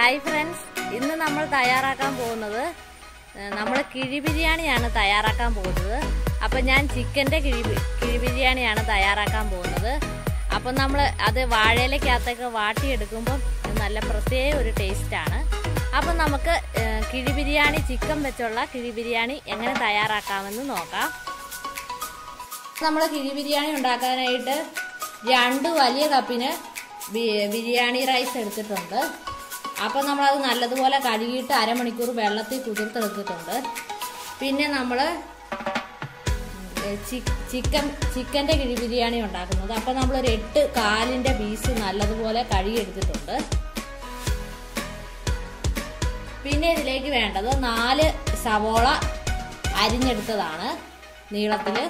Hi friends ഇന്ന് നമ്മൾ തയ്യാറാക്കാൻ പോകുന്നത് നമ്മൾ കിഴി ബിരിയാണിയാണ് തയ്യാറാക്കാൻ പോകുന്നത് അപ്പം ഞാൻ ചിക്കൻ്റെ കിഴി ബി- കിഴി ബിരിയാണിയാണ് തയ്യാറാക്കാൻ പോകുന്നത് അപ്പം നമ്മൾ അത് വാഴയിലക്കകത്തൊക്കെ വാട്ടിയെടുക്കുമ്പം നല്ല പ്രത്യേക ഒരു ടേസ്റ്റാണ് അപ്പം നമുക്ക് ഏഹ്, കിഴി ബിരിയാണി ചിക്കൻ വെച്ചുള്ള കിഴി ബിരിയാണി എങ്ങനെ തയ്യാറാക്കാമെന്ന് നോക്കാം നമ്മൾ കിഴി ബിരിയാണി ഉണ്ടാക്കാനായിട്ട് രണ്ട് വലിയ കപ്പിന് ബി- ബിരിയാണി റൈസ് എടുത്തിട്ടുണ്ട് അപ്പം നമ്മളത് നല്ലതുപോലെ കഴുകിയിട്ട് അരമണിക്കൂർ വെള്ളത്തിൽ കുതിർത്തെടുത്തിട്ടുണ്ട് പിന്നെ നമ്മൾ ചിക്കൻ ചിക്കൻ്റെ കിഴി ബിരിയാണി ഉണ്ടാക്കുന്നത് അപ്പം നമ്മളൊരു എട്ട് കാലിൻ്റെ പീസ് നല്ലതുപോലെ കഴുകിയെടുത്തിട്ടുണ്ട് പിന്നെ ഇതിലേക്ക് വേണ്ടത് നാല് സവോള അരിഞ്ഞെടുത്തതാണ് നീളത്തില്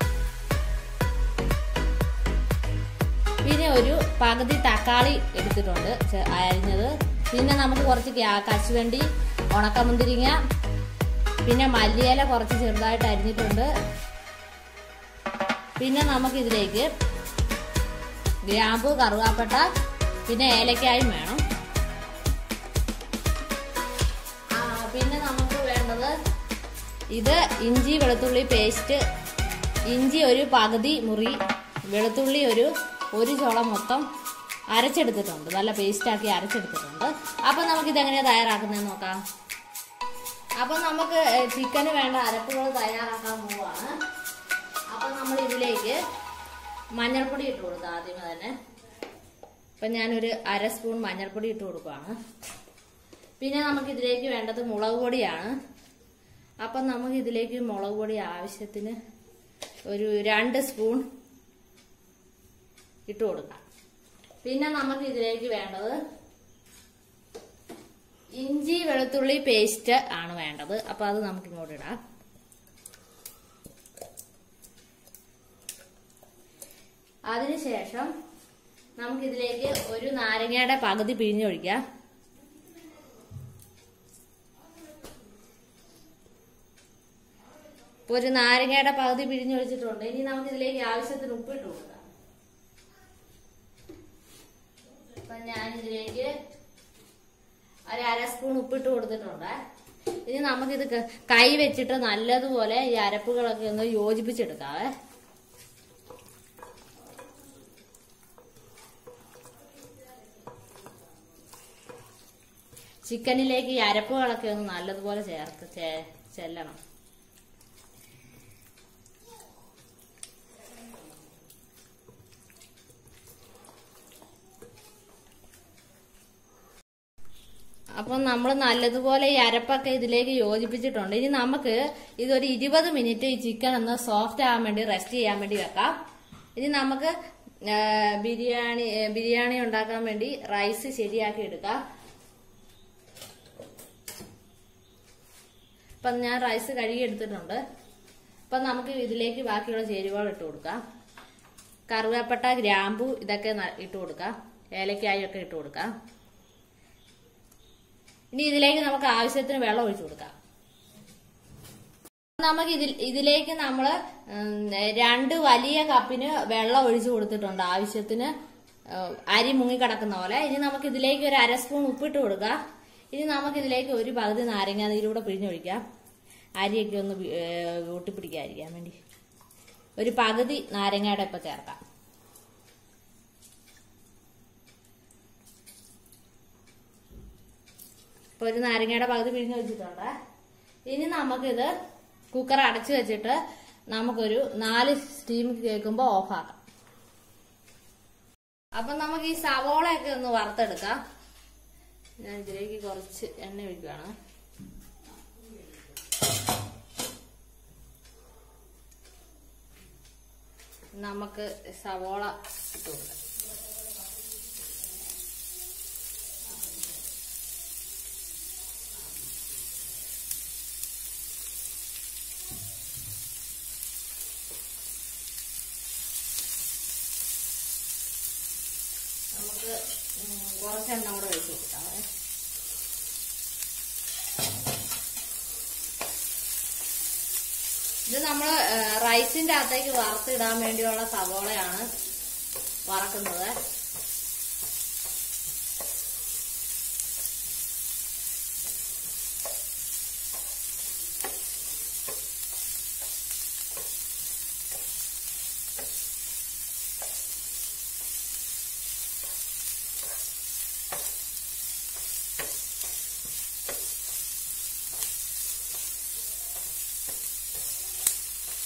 പിന്നെ ഒരു പകുതി തക്കാളി എടുത്തിട്ടുണ്ട് ചെ- അരിഞ്ഞത് പിന്നെ നമുക്ക് കുറച്ച് ക്യാ- കശുവണ്ടി ഉണക്കമുന്തിരിങ്ങ പിന്നെ മല്ലിയില കുറച്ച് ചെറുതായിട്ട് അരിഞ്ഞിട്ടുണ്ട് പിന്നെ നമുക്കിതിലേക്ക് ഗ്രാമ്പു കറുവാപ്പട്ട പിന്നെ ഏലക്കായും വേണം ആ, പിന്നെ നമുക്ക് വേണ്ടത് ഇത് ഇഞ്ചി വെളുത്തുള്ളി പേസ്റ്റ് ഇഞ്ചി ഒരു പകുതി മുറി വെളുത്തുള്ളി ഒരു ഒരു ചോള മൊത്തം അരച്ചെടുത്തിട്ടുണ്ട് നല്ല പേസ്റ്റാക്കി അരച്ചെടുത്തിട്ടുണ്ട് അപ്പം നമുക്കിത് എങ്ങനെയാണ് തയ്യാറാക്കുന്നതെന്ന് നോക്കാം അപ്പം നമുക്ക് ചിക്കന് വേണ്ട അരപ്പുകൾ തയ്യാറാക്കാൻ പോവാണ് അപ്പം നമ്മൾ ഇതിലേക്ക് മഞ്ഞൾപ്പൊടി ഇട്ട് കൊടുക്കാം ആദ്യമേ തന്നെ അപ്പം ഞാനൊരു അര സ്പൂൺ മഞ്ഞൾപ്പൊടി ഇട്ട് കൊടുക്കുകയാണ് പിന്നെ നമുക്ക് ഇതിലേക്ക് വേണ്ടത് മുളക് പൊടിയാണ് അപ്പം നമുക്ക് ഇതിലേക്ക് മുളക് പൊടി ആവശ്യത്തിന് ഒരു രണ്ട് സ്പൂൺ ഇട്ട് കൊടുക്കാം പിന്നെ നമുക്ക് ഇതിലേക്ക് വേണ്ടത് ഇഞ്ചി വെളുത്തുള്ളി പേസ്റ്റ് ആണ് വേണ്ടത് അപ്പൊ അത് നമുക്ക് ഇങ്ങോട്ട് ഇടാം അതിനുശേഷം നമുക്കിതിലേക്ക് ഒരു നാരങ്ങയുടെ പകുതി പിഴിഞ്ഞൊഴിക്കാം ഇപ്പൊ ഒരു നാരങ്ങയുടെ പകുതി പിഴിഞ്ഞൊഴിച്ചിട്ടുണ്ട് ഇനി നമുക്ക് ഇതിലേക്ക് ആവശ്യത്തിന് ഉപ്പിട്ട് കൊടുക്കാം അപ്പൊ ഞാൻ ഇതിലേക്ക് ഒരു അര സ്പൂൺ ഉപ്പിട്ട് കൊടുത്തിട്ടുണ്ട് ഇനി നമുക്കിത് ക- കൈ വെച്ചിട്ട് നല്ലതുപോലെ ഈ അരപ്പുകളൊക്കെ ഒന്ന് യോജിപ്പിച്ചെടുക്കാവേ ചിക്കനിലേക്ക് ഈ അരപ്പുകളൊക്കെ ഒന്ന് നല്ലതുപോലെ ചേർത്ത് ചേ- ചെല്ലണം അപ്പം നമ്മൾ നല്ലതുപോലെ ഈ അരപ്പൊക്കെ ഇതിലേക്ക് യോജിപ്പിച്ചിട്ടുണ്ട് ഇനി നമുക്ക് ഇതൊരു ഇരുപത് മിനിറ്റ് ഈ ചിക്കൻ ഒന്ന് സോഫ്റ്റ് ആകാൻ വേണ്ടി റെസ്റ്റ് ചെയ്യാൻ വേണ്ടി വെക്കാം ഇനി നമുക്ക് ആ, ബിരിയാണി ഏ, ബിരിയാണി ഉണ്ടാക്കാൻ വേണ്ടി റൈസ് ശരിയാക്കി എടുക്കാം അപ്പം ഞാൻ റൈസ് കഴുകി എടുത്തിട്ടുണ്ട് അപ്പം നമുക്ക് ഇതിലേക്ക് ബാക്കിയുള്ള ചേരുവകൾ ഇട്ട് കൊടുക്കാം കറുവേപ്പട്ട ഗ്രാമ്പു ഇതൊക്കെ ന- ഇട്ട് കൊടുക്കാം ഏലക്കായും ഒക്കെ ഇട്ട് കൊടുക്കാം ഇനി ഇതിലേക്ക് നമുക്ക് ആവശ്യത്തിന് വെള്ളം ഒഴിച്ചു കൊടുക്കാം നമുക്ക് ഇതിൽ ഇതിലേക്ക് നമ്മൾ രണ്ട് വലിയ കപ്പിന് വെള്ളം ഒഴിച്ചു കൊടുത്തിട്ടുണ്ട് ആവശ്യത്തിന് ഉം, അരി മുങ്ങിക്കിടക്കുന്ന പോലെ ഇനി നമുക്ക് ഇതിലേക്ക് ഒരു അര സ്പൂൺ ഉപ്പിട്ട് കൊടുക്കാം ഇനി നമുക്ക് ഇതിലേക്ക് ഒരു പകുതി നാരങ്ങ നീരൂടെ പിഴിഞ്ഞൊഴിക്കാം അരിയൊക്കെ ഒന്ന് വി- ഏ, ഒട്ടിപ്പിടിക്കാതിരിക്കാൻ വേണ്ടി ഒരു പകുതി നാരങ്ങയുടെ ഇപ്പൊ ചേർക്കാം ഇപ്പൊ ഒരു നാരങ്ങയുടെ പകുതി പിഴിഞ്ഞ് വെച്ചിട്ടുണ്ട് ഇനി നമുക്കിത് കുക്കർ അടച്ചു വെച്ചിട്ട് നമുക്കൊരു നാല് സ്റ്റീം കേൾക്കുമ്പോൾ ഓഫാക്കാം അപ്പൊ നമുക്ക് ഈ സവോളയൊക്കെ ഒന്ന് വറുത്തെടുക്കാം ഞാൻ ഇതിലേക്ക് കുറച്ച് എണ്ണ ഒഴിക്കുകയാണ് നമുക്ക് സവോള ഇട്ട് കൊടുക്കാം നമുക്ക് ഉം, കുറച്ച് എണ്ണ കൂടെ ഒഴിച്ച് കൊടുക്കാവേ ഇത് നമ്മൾ റൈസിന്റെ അകത്തേക്ക് വറുത്തിടാൻ വേണ്ടിയുള്ള സവോളയാണ് വറക്കുന്നത്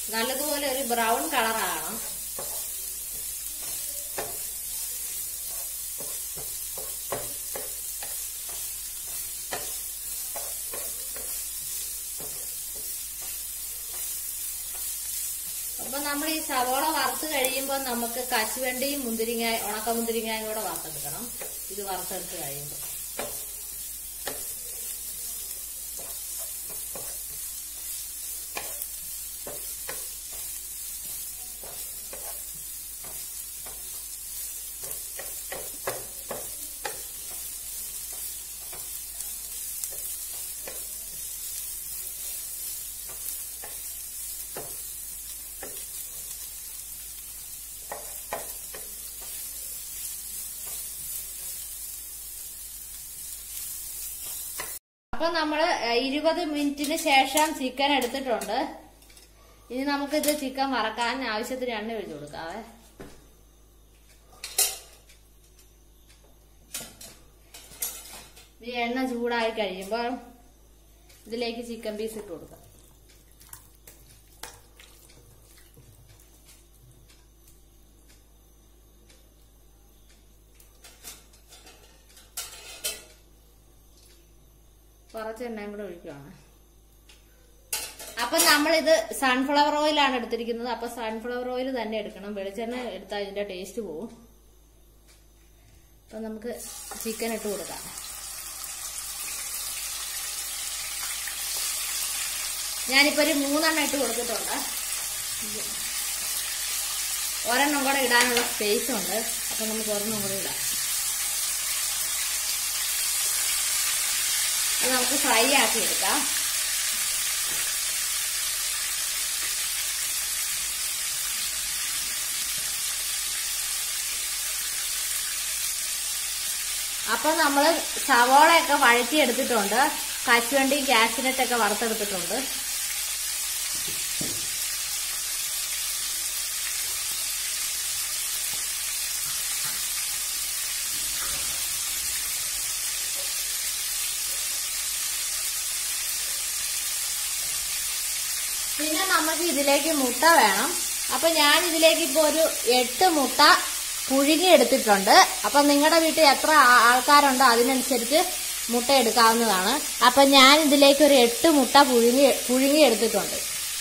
നല്ലതുപോലെ ഒരു ബ്രൗൺ കളറാകണം അപ്പൊ നമ്മൾ ഈ സവോള വറുത്ത് കഴിയുമ്പോൾ നമുക്ക് കശുവണ്ടിയും മുന്തിരിങ്ങ ഉണക്ക മുന്തിരിങ്ങയും കൂടെ വറുത്തെടുക്കണം ഇത് വറുത്തെടുത്ത് കഴിയുമ്പോൾ അപ്പൊ നമ്മള് ഇരുപത് മിനിറ്റിന് ശേഷം ചിക്കൻ എടുത്തിട്ടുണ്ട് ഇനി നമുക്ക് ഇത് ചിക്കൻ വറക്കാൻ ആവശ്യത്തിന് എണ്ണ ഒഴിച്ചു കൊടുക്കാവേ ഈ എണ്ണ ചൂടായി കഴിയുമ്പോൾ ഇതിലേക്ക് ചിക്കൻ പീസ് ഇട്ട് കൊടുക്കാം കുറച്ച് എണ്ണയും കൂടെ ഒഴിക്കുവാണ് അപ്പൊ നമ്മളിത് സൺഫ്ലവർ ഓയിലാണ് എടുത്തിരിക്കുന്നത് അപ്പൊ സൺഫ്ലവർ ഓയിൽ തന്നെ എടുക്കണം വെളിച്ചെണ്ണ എടുത്താൽ ഇതിന്റെ ടേസ്റ്റ് പോവും അപ്പൊ നമുക്ക് ചിക്കൻ ഇട്ട് കൊടുക്കാം ഞാനിപ്പോ ഒരു മൂന്നെണ്ണം ഇട്ട് കൊടുത്തിട്ടുണ്ട് ഒരെണ്ണം കൂടെ ഇടാനുള്ള സ്പേസ് ഉണ്ട് അപ്പൊ നമുക്ക് ഒരെണ്ണം കൂടെ ഇടാം അത് നമുക്ക് ഫ്രൈ ആക്കി എടുക്കാം അപ്പൊ നമ്മള് സവോളയൊക്കെ വഴറ്റി എടുത്തിട്ടുണ്ട് കശുവണ്ടിയും കാഷ്നട്ടൊക്കെ വറുത്തെടുത്തിട്ടുണ്ട് പിന്നെ നമുക്ക് ഇതിലേക്ക് മുട്ട വേണം അപ്പൊ ഞാൻ ഇതിലേക്ക് ഇപ്പൊ ഒരു എട്ട് മുട്ട പുഴുങ്ങി എടുത്തിട്ടുണ്ട് അപ്പൊ നിങ്ങളുടെ വീട്ടിൽ എത്ര ആ- ആൾക്കാരുണ്ടോ അതിനനുസരിച്ച് മുട്ട എടുക്കാവുന്നതാണ് അപ്പൊ ഞാൻ ഇതിലേക്ക് ഒരു എട്ട് മുട്ട പുഴുങ്ങി പുഴുങ്ങി എടുത്തിട്ടുണ്ട്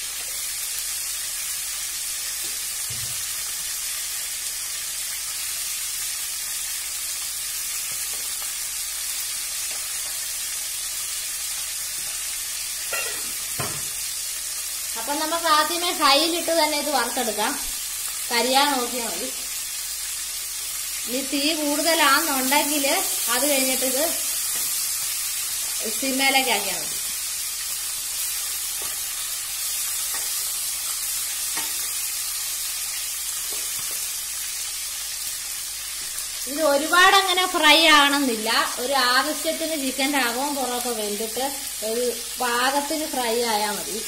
അപ്പൊ നമുക്ക് ആദ്യമേ ഹൈയിലിട്ട് തന്നെ ഇത് വറുത്തെടുക്കാം കരിയാൻ നോക്കിയാൽ മതി ഇനി തീ കൂടുതലാണെന്നുണ്ടെങ്കിൽ അത് കഴിഞ്ഞിട്ട് ഇത് സിമ്മയിലേക്ക് ആക്കിയാൽ മതി ഇത് ഒരുപാട് അങ്ങനെ ഫ്രൈ ആവണമെന്നില്ല ഒരു ആവശ്യത്തിന് ചിക്കൻ്റെ അകവും പുറമൊക്കെ വെന്തിട്ട് ഒരു പാകത്തിന് ഫ്രൈ ആയാൽ മതി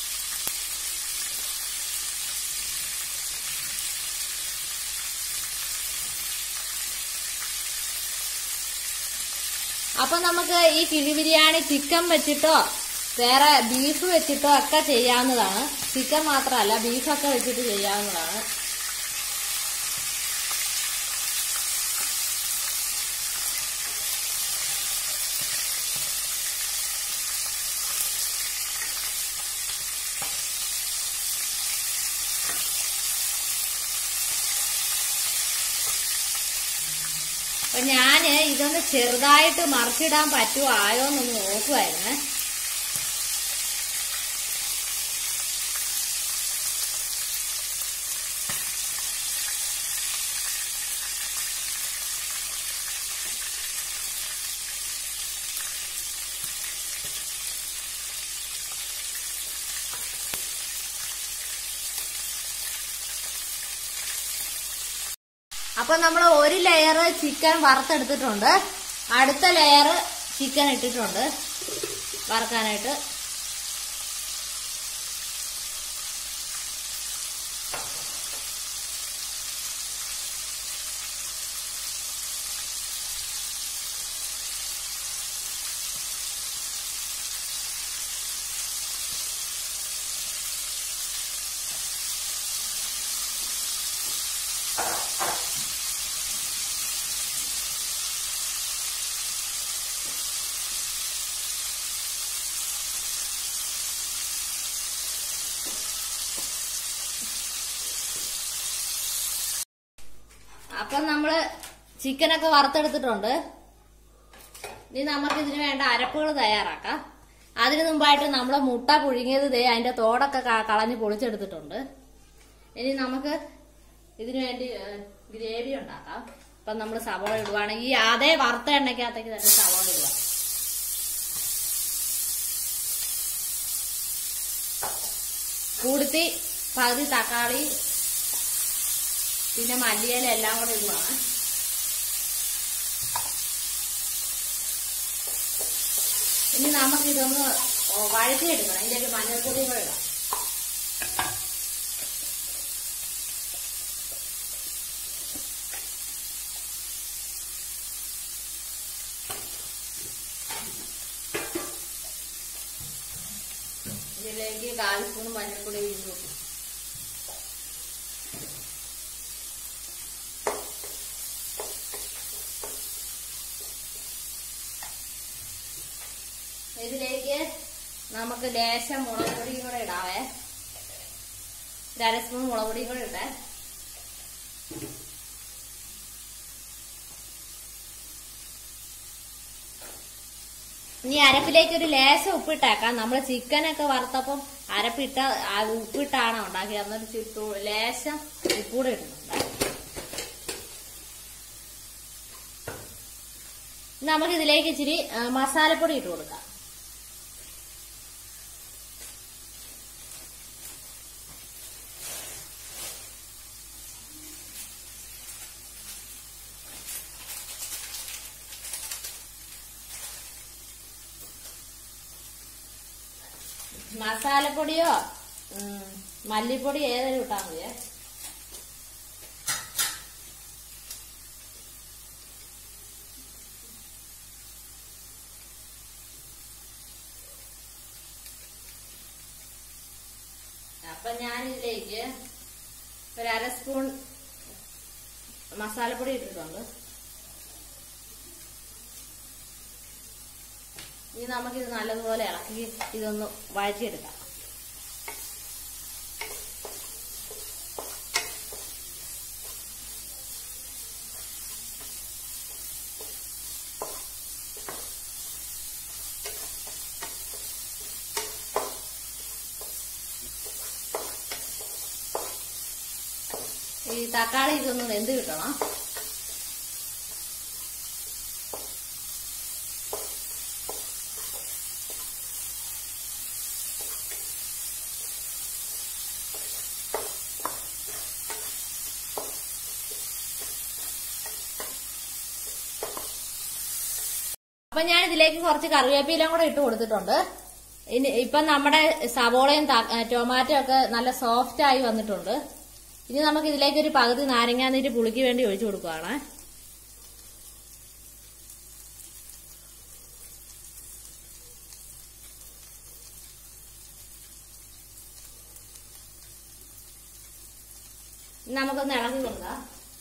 അപ്പൊ നമുക്ക് ഈ കിഴി ബിരിയാണി ചിക്കൻ വെച്ചിട്ടോ വേറെ ബീഫ് വെച്ചിട്ടോ ഒക്കെ ചെയ്യാവുന്നതാണ് ചിക്കൻ മാത്രമല്ല ബീഫൊക്കെ വെച്ചിട്ട് ചെയ്യാവുന്നതാണ് അപ്പൊ ഞാന് ഇതൊന്ന് ചെറുതായിട്ട് മറിച്ചിടാൻ പറ്റുമോ ആയോ എന്നൊന്ന് നോക്കുമായിരുന്നേ അപ്പൊ നമ്മൾ ഒരു ലെയർ ചിക്കൻ വറുത്തെടുത്തിട്ടുണ്ട് അടുത്ത ലെയർ ചിക്കൻ ഇട്ടിട്ടുണ്ട് വറക്കാനായിട്ട് നമ്മള് ചിക്കനൊക്കെ വറുത്തെടുത്തിട്ടുണ്ട് ഇനി നമുക്ക് ഇതിന് വേണ്ട അരപ്പുകൾ തയ്യാറാക്കാം അതിനു മുമ്പായിട്ട് നമ്മൾ മുട്ട പുഴുങ്ങിയത് ദേ അതിന്റെ തോടൊക്കെ ക- കളഞ്ഞ് പൊളിച്ചെടുത്തിട്ടുണ്ട് ഇനി നമുക്ക് ഇതിനു വേണ്ടി ഗ്രേവി ഉണ്ടാക്കാം അപ്പൊ നമ്മൾ സവോള ഇടുവാണെങ്കിൽ ഈ അതേ വറുത്ത എണ്ണയ്ക്കകത്തേക്ക് തന്നെ സവോള ഇടുക കൂടുതി പകുതി തക്കാളി പിന്നെ മല്ലിയില എല്ലാം കൂടെ ഇടുവാണ് ഇനി നമുക്ക് ഇതൊന്ന് വഴറ്റിയെടുക്കണം ഇതിലേക്ക് മഞ്ഞൾപ്പൊടി കൂടെ ഇടാം ഇതിലേക്ക് കാൽ സ്പൂൺ മഞ്ഞൾപ്പൊടി ഇട്ടു ഇതിലേക്ക് നമുക്ക് ലേശം മുളക് പൊടിയും കൂടെ ഇടാവേ ഒരു അര സ്പൂൺ മുളക് പൊടിയും കൂടെ ഇട്ടേ ഇനി അരപ്പിലേക്ക് ഒരു ലേശം ഉപ്പിട്ടേക്കാം നമ്മൾ ചിക്കനൊക്കെ വറുത്തപ്പം അരപ്പിട്ട ആ ഉപ്പിട്ടാണ് ഉണ്ടാക്കിയത് എന്നിട്ട് ചിട്ടു ലേശം ഉപ്പൂടെ ഇടുന്നുണ്ട് ഇനി നമുക്ക് ഇതിലേക്ക് ഇച്ചിരി ആ, മസാലപ്പൊടി ഇട്ട് കൊടുക്കാം മസാലപ്പൊടിയോ ഉം, മല്ലിപ്പൊടി ഏതെങ്കിലും ഇട്ടാൽ മതിയേ അപ്പൊ ഞാൻ ഇതിലേക്ക് ഒരു അര സ്പൂൺ മസാലപ്പൊടി ഇട്ടിട്ടുണ്ട് ഇനി നമുക്കിത് നല്ലതുപോലെ ഇളക്കി ഇതൊന്ന് വഴറ്റിയെടുക്കാം ഈ തക്കാളി ഇതൊന്ന് വെന്ത് കിട്ടണം അപ്പൊ ഞാൻ ഇതിലേക്ക് കുറച്ച് കറിവേപ്പിലും കൂടെ ഇട്ട് കൊടുത്തിട്ടുണ്ട് ഇനി ഇപ്പൊ നമ്മുടെ സവോളയും ത- ടൊമാറ്റോ ഒക്കെ നല്ല സോഫ്റ്റ് ആയി വന്നിട്ടുണ്ട് ഇനി നമുക്ക് ഇതിലേക്ക് ഒരു പകുതി നാരങ്ങാനീര് പുളിക്ക് വേണ്ടി ഒഴിച്ചു കൊടുക്കുകയാണ് ഇനി നമുക്കൊന്ന് ഇളക്കി കൊടുക്കാം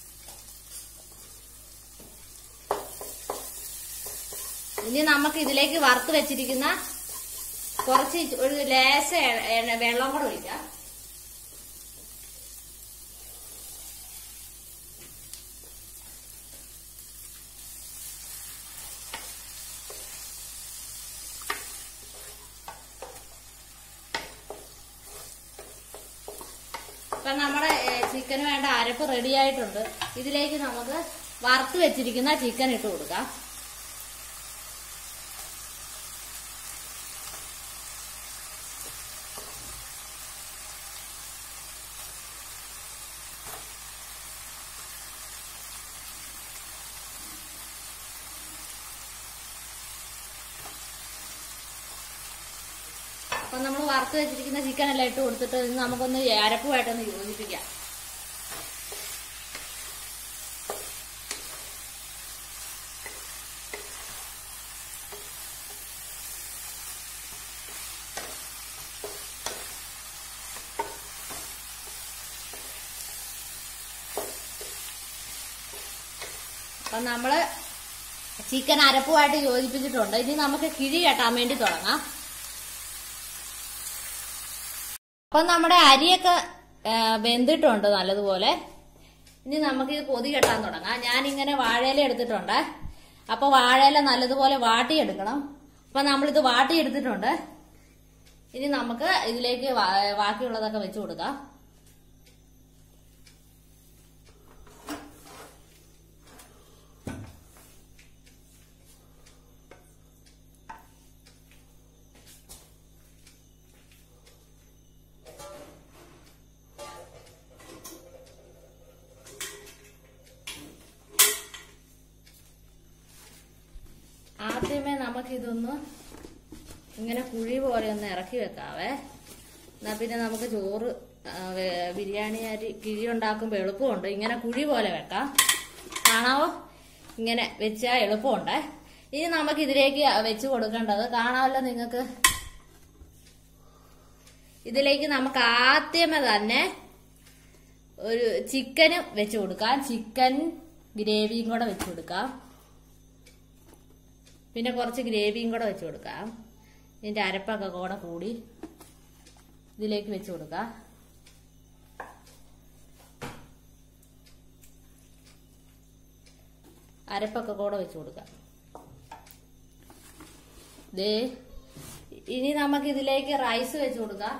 ഇനി നമുക്ക് ഇതിലേക്ക് വറുത്ത് വെച്ചിരിക്കുന്ന കുറച്ച് ഒരു ലേശ എ- എണ്ണ- വെള്ളം കൂടെ ഒഴിക്കാം ഇപ്പൊ നമ്മുടെ ചിക്കന് വേണ്ട അരപ്പ് റെഡി ആയിട്ടുണ്ട് ഇതിലേക്ക് നമുക്ക് വറുത്ത് വെച്ചിരിക്കുന്ന ചിക്കൻ ഇട്ട് കൊടുക്കാം അപ്പൊ നമ്മൾ വറുത്ത് വെച്ചിരിക്കുന്ന ചിക്കൻ എല്ലാം ഇട്ട് കൊടുത്തിട്ട് ഇന്ന് നമുക്കൊന്ന് അരപ്പുമായിട്ടൊന്ന് യോജിപ്പിക്കാം അപ്പൊ നമ്മള് ചിക്കൻ അരപ്പുമായിട്ട് യോജിപ്പിച്ചിട്ടുണ്ട് ഇനി നമുക്ക് കിഴി കെട്ടാൻ വേണ്ടി തുടങ്ങാം അപ്പൊ നമ്മുടെ അരിയൊക്കെ ആ, വെന്തിട്ടുണ്ട് നല്ലതുപോലെ ഇനി നമുക്ക് ഇത് പൊതി കെട്ടാൻ തുടങ്ങാം ഞാനിങ്ങനെ വാഴയില എടുത്തിട്ടുണ്ട് അപ്പൊ വാഴയില നല്ലതുപോലെ വാട്ടിയെടുക്കണം അപ്പൊ നമ്മളിത് വാട്ടിയെടുത്തിട്ടുണ്ട് ഇനി നമുക്ക് ഇതിലേക്ക് വാ- ബാക്കിയുള്ളതൊക്കെ വെച്ചു കൊടുക്കാം ആദ്യമേ നമുക്കിതൊന്ന് ഇങ്ങനെ കുഴി പോലെ ഒന്ന് ഇറക്കി വെക്കാവേ എന്നാ പിന്നെ നമുക്ക് ചോറ് ആ, വേ- ബിരിയാണി അരി കിഴി ഉണ്ടാക്കുമ്പോൾ എളുപ്പമുണ്ട് ഇങ്ങനെ കുഴി പോലെ വെക്കാം കാണാവോ ഇങ്ങനെ വെച്ചാൽ എളുപ്പമുണ്ട് ഇനി നമുക്ക് ഇതിലേക്ക് വെച്ച് കൊടുക്കേണ്ടത് കാണാമല്ലോ നിങ്ങൾക്ക് ഇതിലേക്ക് നമുക്ക് ആദ്യമേ തന്നെ ഒരു ചിക്കനും വെച്ച് കൊടുക്കാം ചിക്കൻ ഗ്രേവിയും കൂടെ വെച്ച് കൊടുക്കാം പിന്നെ കുറച്ച് ഗ്രേവിയും കൂടെ വെച്ച് കൊടുക്കാം ഇതിന്റെ അരപ്പൊക്കെ കൂടെ കൂടി ഇതിലേക്ക് വെച്ച് കൊടുക്കാം അരപ്പൊക്കെ കൂടെ വെച്ച് കൊടുക്കാം ദേ ഇനി നമുക്ക് ഇതിലേക്ക് റൈസ് വെച്ച് കൊടുക്കാം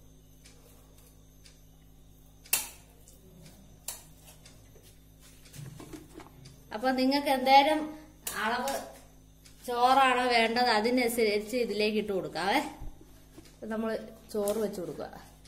അപ്പൊ നിങ്ങൾക്ക് എന്തേലും അളവ് ചോറാണോ വേണ്ടത് അതിനനുസരിച്ച് ഇതിലേക്ക് ഇട്ട് കൊടുക്കാവേ നമ്മൾ ചോറ് വെച്ച് കൊടുക്കുക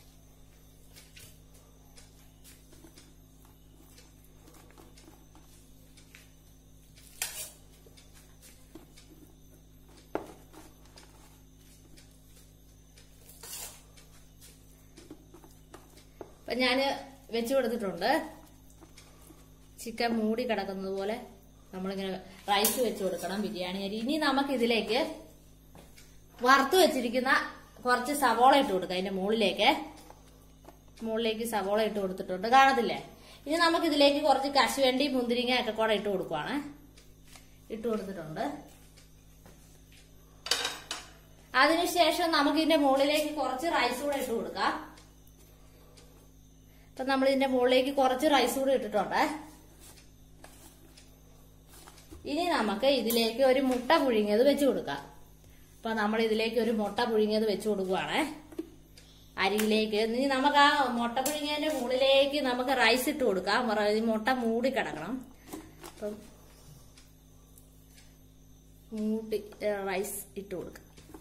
അപ്പൊ ഞാന് വെച്ചു കൊടുത്തിട്ടുണ്ട് ചിക്കൻ മൂടി കിടക്കുന്നത് പോലെ നമ്മളിങ്ങനെ റൈസ് വെച്ച് കൊടുക്കണം ബിരിയാണി അരി ഇനി നമുക്ക് ഇതിലേക്ക് വറുത്ത് വെച്ചിരിക്കുന്ന കുറച്ച് സവോള ഇട്ട് കൊടുക്കാം അതിന്റെ മുകളിലേക്ക് മുകളിലേക്ക് സവോള ഇട്ട് കൊടുത്തിട്ടുണ്ട് കാണത്തില്ലേ ഇനി നമുക്ക് ഇതിലേക്ക് കുറച്ച് കശുവണ്ടി മുന്തിരിങ്ങ ഒക്കെ കൂടെ ഇട്ട് കൊടുക്കുവാണ് ഇട്ട് കൊടുത്തിട്ടുണ്ട് അതിനുശേഷം നമുക്ക് ഇതിന്റെ മുകളിലേക്ക് കുറച്ച് റൈസ് കൂടെ ഇട്ട് കൊടുക്കാം അപ്പൊ നമ്മൾ ഇതിന്റെ മുകളിലേക്ക് കുറച്ച് റൈസ് കൂടെ ഇട്ടിട്ടുണ്ട് ഇനി നമുക്ക് ഇതിലേക്ക് ഒരു മുട്ട പുഴുങ്ങിയത് വെച്ച് കൊടുക്കാം അപ്പൊ നമ്മൾ ഇതിലേക്ക് ഒരു മുട്ട പുഴുങ്ങിയത് വെച്ച് കൊടുക്കുവാണേ അരിയിലേക്ക് ഇനി നമുക്ക് ആ മുട്ട പുഴുങ്ങിയതിന്റെ മുകളിലേക്ക് നമുക്ക് റൈസ് ഇട്ട് കൊടുക്കാം റ- ഈ മുട്ട മൂടി കിടക്കണം അപ്പം മൂടി ഏ, റൈസ് ഇട്ട് കൊടുക്കാം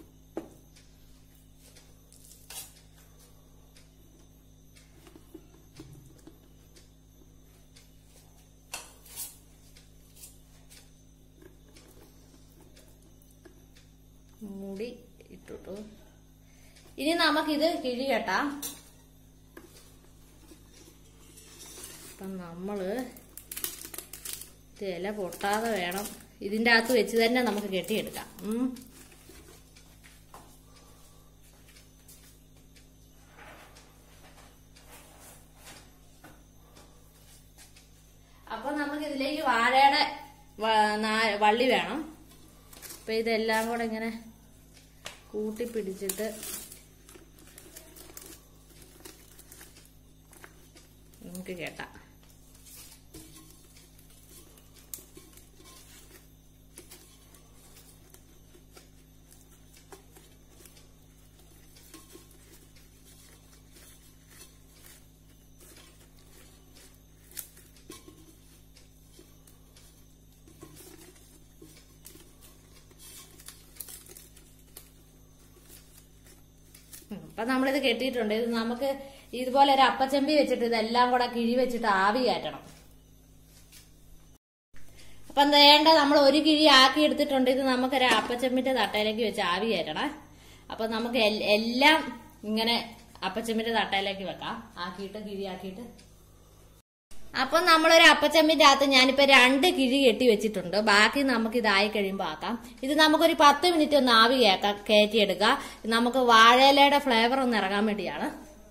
മൂടി ഇട്ടിട്ടു ഇനി നമുക്കിത് കിഴി കെട്ടാം അപ്പം നമ്മള് ഇത് ഇല പൊട്ടാതെ വേണം ഇതിന്റെ അകത്ത് വെച്ച് തന്നെ നമുക്ക് കെട്ടിയെടുക്കാം ഉം. അപ്പൊ നമുക്ക് ഇതിലേക്ക് വാഴയുടെ വ- നാ- വള്ളി വേണം അപ്പൊ ഇതെല്ലാം കൂടെ ഇങ്ങനെ കൂട്ടി പിടിച്ചിട്ട് നമുക്ക് കേട്ടാ ഉം. അപ്പൊ നമ്മളിത് കെട്ടിയിട്ടുണ്ട് ഇത് നമുക്ക് ഇതുപോലെ ഒരു അപ്പച്ചമ്പി വെച്ചിട്ട് ഇതെല്ലാം കൂടെ കിഴി വെച്ചിട്ട് ആവി കയറ്റണം അപ്പൊ എന്താ വേണ്ട നമ്മൾ ഒരു കിഴി ആക്കി എടുത്തിട്ടുണ്ട് ഇത് നമുക്കൊരു അപ്പച്ചമ്പിന്റെ തട്ടയിലേക്ക് വെച്ച് ആവി കയറ്റണം അപ്പൊ നമുക്ക് എൽ- എല്ലാം ഇങ്ങനെ അപ്പച്ചമ്പിന്റെ തട്ടയിലേക്ക് വെക്കാം ആക്കിയിട്ട് കിഴി ആക്കിയിട്ട് അപ്പൊ നമ്മളൊരു അപ്പച്ചമ്പിന്റെ അകത്ത് ഞാനിപ്പോ രണ്ട് കിഴി കെട്ടി വെച്ചിട്ടുണ്ട് ബാക്കി നമുക്ക് ഇതായി കഴിയുമ്പോൾ ആക്കാം ഇത് നമുക്കൊരു പത്ത് മിനിറ്റ് ഒന്ന് ആവി കേക്കാം കയറ്റിയെടുക്കാം നമുക്ക് വാഴയിലയുടെ ഫ്ലേവർ ഒന്ന് ഇറങ്ങാൻ വേണ്ടിയാണ്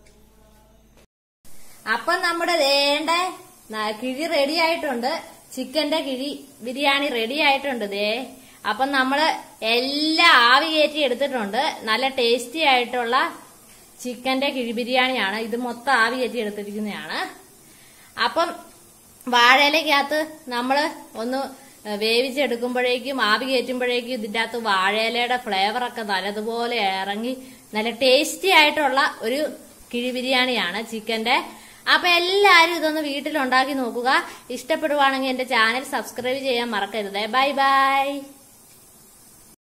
അപ്പൊ നമ്മുടെ വേണ്ട കിഴി റെഡി ആയിട്ടുണ്ട് ചിക്കന്റെ കിഴി ബിരിയാണി റെഡി ആയിട്ടുണ്ട് ദേ അപ്പം നമ്മള് എല്ലാം ആവി കയറ്റി എടുത്തിട്ടുണ്ട് നല്ല ടേസ്റ്റി ആയിട്ടുള്ള ചിക്കന്റെ കിഴി ബിരിയാണിയാണ് ഇത് മൊത്തം ആവി കയറ്റി എടുത്തിരിക്കുന്നതാണ് അപ്പം വാഴയിലക്കകത്ത് നമ്മള് ഒന്ന് വേവിച്ചെടുക്കുമ്പോഴേക്കും ആവി കയറ്റുമ്പോഴേക്കും ഇതിന്റെ അകത്ത് വാഴയിലയുടെ ഫ്ലേവർ ഒക്കെ നല്ലതുപോലെ ഇറങ്ങി നല്ല ടേസ്റ്റി ആയിട്ടുള്ള ഒരു കിഴി ബിരിയാണിയാണ് ചിക്കന്റെ അപ്പൊ എല്ലാരും ഇതൊന്ന് വീട്ടിലുണ്ടാക്കി നോക്കുക ഇഷ്ടപ്പെടുവാണെങ്കിൽ എന്റെ ചാനൽ സബ്സ്ക്രൈബ് ചെയ്യാൻ മറക്കരുത് ബൈ ബൈ